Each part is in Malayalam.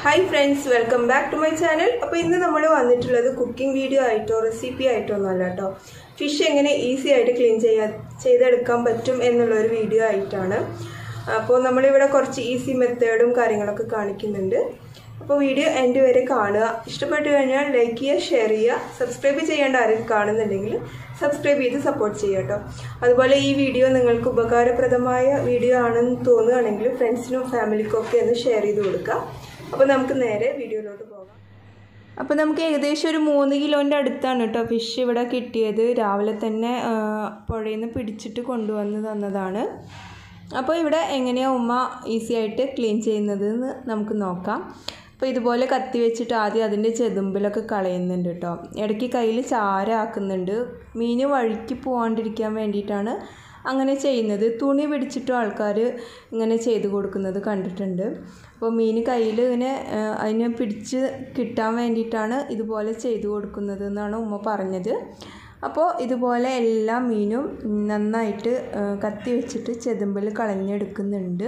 hi friends welcome back to my channel അപ്പോൾ ഇന്ന് നമ്മൾ വന്നിട്ടുള്ളത് കുക്കിംഗ് വീഡിയോ ആയിട്ടോ റെസിപ്പി ആയിട്ടോ ഒന്നുമല്ല കേട്ടോ ഫിഷ് എങ്ങനെ ഈസി ആയിട്ട് ക്ലീൻ ചെയ്യാൻ ചെയ്തെടുക്കാൻ പറ്റും എന്നുള്ള ഒരു വീഡിയോ ആയിട്ടാണ് അപ്പോൾ നമ്മളിവിടെ കുറച്ച് ഈസി മെത്തേഡും കാര്യങ്ങളൊക്കെ കാണിക്കുന്നുണ്ട് അപ്പോൾ വീഡിയോ എൻ്റെ വരെ കാണുക ഇഷ്ടപ്പെട്ടു കഴിഞ്ഞാൽ ലൈക്ക് ചെയ്യുക ഷെയർ ചെയ്യുക സബ്സ്ക്രൈബ് ചെയ്യേണ്ട ആരും കാണുന്നുണ്ടെങ്കിൽ സബ്സ്ക്രൈബ് ചെയ്ത് സപ്പോർട്ട് ചെയ്യുക കേട്ടോ അതുപോലെ ഈ വീഡിയോ നിങ്ങൾക്ക് ഉപകാരപ്രദമായ വീഡിയോ ആണെന്ന് തോന്നുകയാണെങ്കിൽ ഫ്രണ്ട്സിനും ഫാമിലിക്കും ഒക്കെ ഒന്ന് ഷെയർ ചെയ്ത് കൊടുക്കുക അപ്പോൾ നമുക്ക് നേരെ വീഡിയോയിലോട്ട് പോകാം അപ്പോൾ നമുക്ക് ഏകദേശം ഒരു മൂന്ന് കിലോൻ്റെ അടുത്താണ് കേട്ടോ ഫിഷ് ഇവിടെ കിട്ടിയത് രാവിലെ തന്നെ ആ, പുഴയിൽ നിന്ന് പിടിച്ചിട്ട് കൊണ്ടുവന്ന് തന്നതാണ് അപ്പോൾ ഇവിടെ എങ്ങനെയാണ് ഉമ്മ ഈസി ആയിട്ട് ക്ലീൻ ചെയ്യുന്നത് എന്ന് നമുക്ക് നോക്കാം അപ്പോൾ ഇതുപോലെ കത്തി വെച്ചിട്ട് ആദ്യം അതിൻ്റെ ചെതുമ്പിലൊക്കെ കളയുന്നുണ്ട് കേട്ടോ ഇടയ്ക്ക് കയ്യിൽ ചാരാക്കുന്നുണ്ട് മീൻ വഴിക്ക് പോകാണ്ടിരിക്കാൻ വേണ്ടിയിട്ടാണ് അങ്ങനെ ചെയ്യുന്നത് തുണി പിടിച്ചിട്ടും ആൾക്കാർ ഇങ്ങനെ ചെയ്ത് കൊടുക്കുന്നത് കണ്ടിട്ടുണ്ട് അപ്പോൾ മീൻ കയ്യിൽ ഇങ്ങനെ ആ, അതിനെ പിടിച്ച് കിട്ടാൻ വേണ്ടിയിട്ടാണ് ഇതുപോലെ ചെയ്ത് കൊടുക്കുന്നത് എന്നാണ് ഉമ്മ പറഞ്ഞത് അപ്പോൾ ഇതുപോലെ എല്ലാ മീനും നന്നായിട്ട് ആ, കത്തി വെച്ചിട്ട് ചെതുമ്പിൽ കളഞ്ഞെടുക്കുന്നുണ്ട്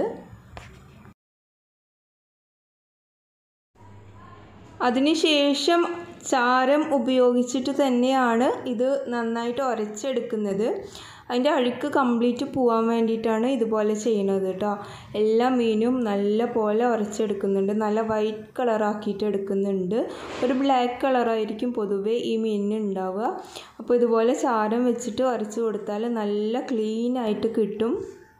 അതിനുശേഷം ചാരം ഉപയോഗിച്ചിട്ട് തന്നെയാണ് ഇത് നന്നായിട്ട് ഉരച്ചെടുക്കുന്നത് അതിൻ്റെ അഴുക്ക് കംപ്ലീറ്റ് പോകാൻ വേണ്ടിയിട്ടാണ് ഇതുപോലെ ചെയ്യുന്നത് കേട്ടോ എല്ലാ മീനും നല്ല പോലെ ഉരച്ചെടുക്കുന്നുണ്ട് നല്ല വൈറ്റ് കളറാക്കിയിട്ട് എടുക്കുന്നുണ്ട് ഒരു ബ്ലാക്ക് കളറായിരിക്കും പൊതുവേ ഈ മീനിന് ഉണ്ടാവുക അപ്പോൾ ഇതുപോലെ ചാരം വെച്ചിട്ട് ഉരച്ച് കൊടുത്താൽ നല്ല ക്ലീൻ ആയിട്ട് കിട്ടും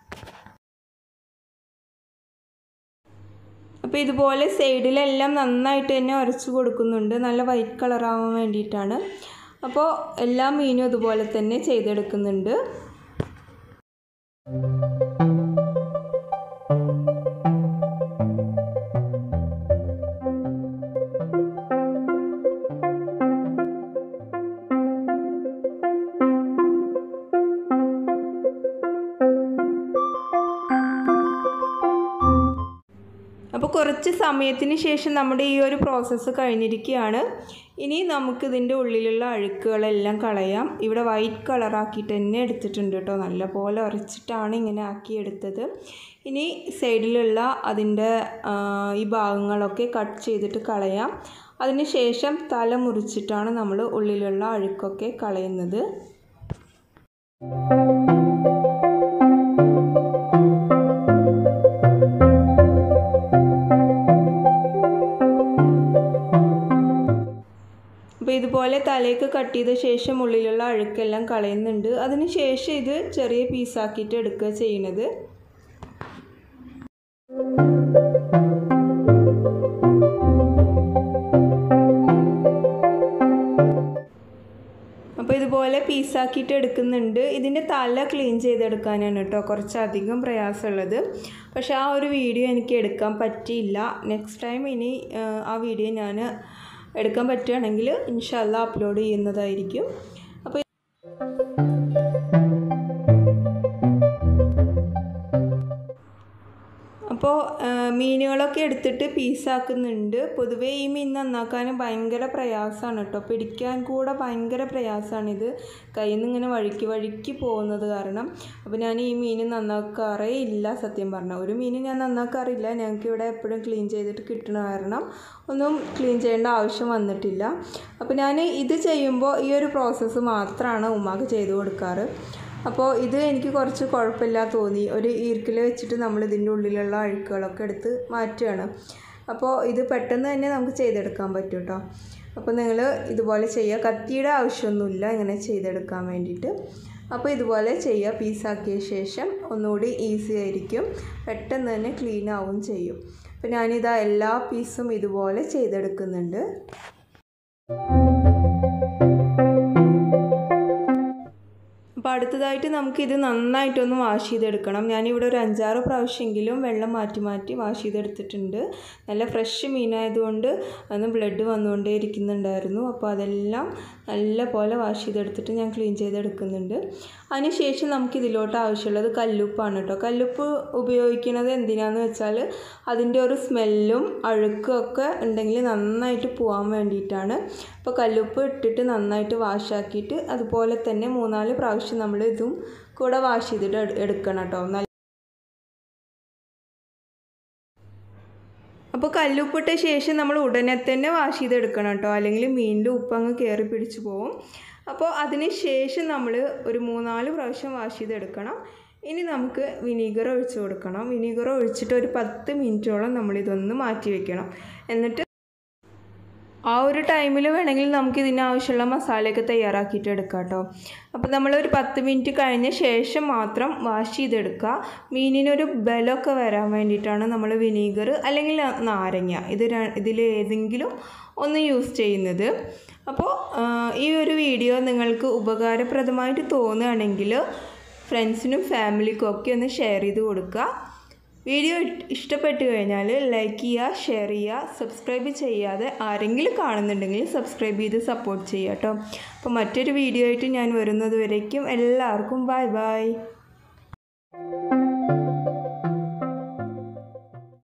അപ്പോൾ ഇതുപോലെ സൈഡിലെല്ലാം നന്നായിട്ട് തന്നെ ഉരച്ച് കൊടുക്കുന്നുണ്ട് നല്ല വൈറ്റ് കളറാവാൻ വേണ്ടിയിട്ടാണ് അപ്പോൾ എല്ലാ മീനും ഇതുപോലെ തന്നെ ചെയ്തെടുക്കുന്നുണ്ട് അപ്പോൾ കുറച്ച് സമയത്തിന് ശേഷം നമ്മുടെ ഈ ഒരു പ്രോസസ്സ് കഴിഞ്ഞിരിക്കുകയാണ് ഇനി നമുക്കിതിൻ്റെ ഉള്ളിലുള്ള അഴുക്കുകളെല്ലാം കളയാം ഇവിടെ വൈറ്റ് കളറാക്കിയിട്ട് തന്നെ എടുത്തിട്ടുണ്ട് കേട്ടോ നല്ല പോലെ ഉരച്ചിട്ടാണ് ഇങ്ങനെ ആക്കിയെടുത്തത് ഇനി സൈഡിലുള്ള അതിൻ്റെ ആ, ഈ ഭാഗങ്ങളൊക്കെ കട്ട് ചെയ്തിട്ട് കളയാം അതിന് ശേഷം തല മുറിച്ചിട്ടാണ് നമ്മൾ ഉള്ളിലുള്ള അഴുക്കൊക്കെ കളയുന്നത് അപ്പോൾ ഇതുപോലെ തലയൊക്കെ കട്ട് ചെയ്ത ശേഷം ഉള്ളിലുള്ള അഴുക്കെല്ലാം കളയുന്നുണ്ട് അതിന് ശേഷം ഇത് ചെറിയ പീസാക്കിയിട്ട് എടുക്കുക ചെയ്യുന്നത് അപ്പോൾ ഇതുപോലെ പീസാക്കിയിട്ട് എടുക്കുന്നുണ്ട് ഇതിൻ്റെ തല ക്ലീൻ ചെയ്തെടുക്കാനാണ് കേട്ടോ കുറച്ചധികം പ്രയാസമുള്ളത് പക്ഷേ ആ ഒരു വീഡിയോ എനിക്ക് എടുക്കാൻ പറ്റിയില്ല നെക്സ്റ്റ് ടൈം ഇനി ആ, ആ വീഡിയോ ഞാൻ എടുക്കാൻ പറ്റുകയാണെങ്കിൽ ഇൻഷല്ല അപ്ലോഡ് ചെയ്യുന്നതായിരിക്കും അപ്പോൾ അപ്പോൾ ആ, മീനുകളൊക്കെ എടുത്തിട്ട് പീസാക്കുന്നുണ്ട് പൊതുവേ ഈ മീൻ നന്നാക്കാനും ഭയങ്കര പ്രയാസമാണ് കേട്ടോ പിടിക്കാൻ കൂടെ ഭയങ്കര പ്രയാസമാണിത് കയ്യിൽ നിന്ന് ഇങ്ങനെ വഴുക്കി വഴുക്കി പോകുന്നത് കാരണം അപ്പോൾ ഞാൻ ഈ മീൻ നന്നാക്കാറേ ഇല്ല സത്യം പറഞ്ഞാൽ ഒരു മീൻ ഞാൻ നന്നാക്കാറില്ല ഞങ്ങൾക്ക് ഇവിടെ എപ്പോഴും ക്ലീൻ ചെയ്തിട്ട് കിട്ടണ കാരണം ഒന്നും ക്ലീൻ ചെയ്യേണ്ട ആവശ്യം വന്നിട്ടില്ല അപ്പോൾ ഞാൻ ഇത് ചെയ്യുമ്പോൾ ഈ ഒരു പ്രോസസ്സ് മാത്രമാണ് ഉമ്മാക്ക് ചെയ്ത് കൊടുക്കാറ് അപ്പോൾ ഇത് എനിക്ക് കുറച്ച് കുഴപ്പമില്ല തോന്നി ഒരു ഈർക്കിൽ വെച്ചിട്ട് നമ്മൾ ഇതിൻ്റെ ഉള്ളിലുള്ള അഴുക്കുകളൊക്കെ എടുത്ത് മാറ്റുകയാണ് അപ്പോൾ ഇത് പെട്ടെന്ന് തന്നെ നമുക്ക് ചെയ്തെടുക്കാൻ പറ്റും കേട്ടോ അപ്പോൾ നിങ്ങൾ ഇതുപോലെ ചെയ്യുക കത്തിയുടെ ആവശ്യമൊന്നുമില്ല ഇങ്ങനെ ചെയ്തെടുക്കാൻ വേണ്ടിയിട്ട് അപ്പോൾ ഇതുപോലെ ചെയ്യുക പീസാക്കിയ ശേഷം ഒന്നുകൂടി ഈസി ആയിരിക്കും പെട്ടെന്ന് തന്നെ ക്ലീൻ ആവും ചെയ്യും അപ്പോൾ ഞാനിതാ എല്ലാ പീസും ഇതുപോലെ ചെയ്തെടുക്കുന്നുണ്ട് അപ്പോൾ അടുത്തതായിട്ട് നമുക്കിത് നന്നായിട്ടൊന്ന് വാഷ് ചെയ്തെടുക്കണം ഞാനിവിടെ ഒരു അഞ്ചാറ് പ്രാവശ്യമെങ്കിലും വെള്ളം മാറ്റി മാറ്റി വാഷ് ചെയ്തെടുത്തിട്ടുണ്ട് നല്ല ഫ്രഷ് മീനായതുകൊണ്ട് അന്ന് ബ്ലഡ് വന്നുകൊണ്ടേ ഇരിക്കുന്നുണ്ടായിരുന്നു അപ്പോൾ അതെല്ലാം നല്ല പോലെ വാഷ് ചെയ്തെടുത്തിട്ട് ഞാൻ ക്ലീൻ ചെയ്തെടുക്കുന്നുണ്ട് അതിനുശേഷം നമുക്ക് ഇതിലോട്ട് ആവശ്യമുള്ളത് കല്ലുപ്പാണ് കേട്ടോ കല്ലുപ്പ് ഉപയോഗിക്കുന്നത് എന്തിനാന്ന് വെച്ചാൽ അതിൻ്റെ ഒരു സ്മെല്ലും അഴുക്കും ഒക്കെ ഉണ്ടെങ്കിൽ നന്നായിട്ട് പോകാൻ വേണ്ടിയിട്ടാണ് അപ്പോൾ കല്ലുപ്പ് ഇട്ടിട്ട് നന്നായിട്ട് വാഷാക്കിയിട്ട് അതുപോലെ തന്നെ മൂന്നാല് പ്രാവശ്യം നമ്മൾ ഇതും കൂടെ വാഷ് ചെയ്തിട്ട് എടു- എടുക്കണം കേട്ടോ നല്ല അപ്പോൾ കല്ലുപ്പിട്ട ശേഷം നമ്മൾ ഉടനെ തന്നെ വാഷ് ചെയ്തെടുക്കണം കേട്ടോ അല്ലെങ്കിൽ മീനിൻ്റെ ഉപ്പ് അങ്ങ് കയറി പിടിച്ചു പോകും അപ്പോൾ അതിന് ശേഷം നമ്മൾ ഒരു മൂന്നാല് പ്രാവശ്യം വാഷ് ചെയ്തെടുക്കണം ഇനി നമുക്ക് വിനീഗർ ഒഴിച്ച് കൊടുക്കണം വിനീഗർ ഒഴിച്ചിട്ട് ഒരു പത്ത് മിനിറ്റോളം നമ്മളിതൊന്ന് മാറ്റി വെക്കണം എന്നിട്ട് ആ ഒരു ടൈമിൽ വേണമെങ്കിൽ നമുക്ക് ഇതിന് ആവശ്യമുള്ള മസാലയൊക്കെ തയ്യാറാക്കിയിട്ട് എടുക്കാം കേട്ടോ അപ്പോൾ നമ്മളൊരു പത്ത് മിനിറ്റ് കഴിഞ്ഞ ശേഷം മാത്രം വാഷ് ചെയ്തെടുക്കുക മീനിനൊരു ബലമൊക്കെ വരാൻ വേണ്ടിയിട്ടാണ് നമ്മൾ വിനീഗർ അല്ലെങ്കിൽ നാരങ്ങ ഇത് ഇതിൽ ഏതെങ്കിലും ഒന്ന് യൂസ് ചെയ്യുന്നത് അപ്പോൾ ഈ ഒരു വീഡിയോ നിങ്ങൾക്ക് ഉപകാരപ്രദമായിട്ട് തോന്നുകയാണെങ്കിൽ ഫ്രണ്ട്സിനും ഫാമിലിക്കും ഒക്കെ ഒന്ന് ഷെയർ ചെയ്ത് കൊടുക്കുക വീഡിയോ ഇഷ്ടപ്പെട്ട് കഴിഞ്ഞാൽ ലൈക്ക് ചെയ്യുക ഷെയർ ചെയ്യുക സബ്സ്ക്രൈബ് ചെയ്യാതെ ആരെങ്കിലും കാണുന്നുണ്ടെങ്കിൽ സബ്സ്ക്രൈബ് ചെയ്ത് സപ്പോർട്ട് ചെയ്യുക കേട്ടോ അപ്പോൾ മറ്റൊരു വീഡിയോ ആയിട്ട് ഞാൻ വരുന്നത് വരയ്ക്കും എല്ലാവർക്കും ബൈ ബൈ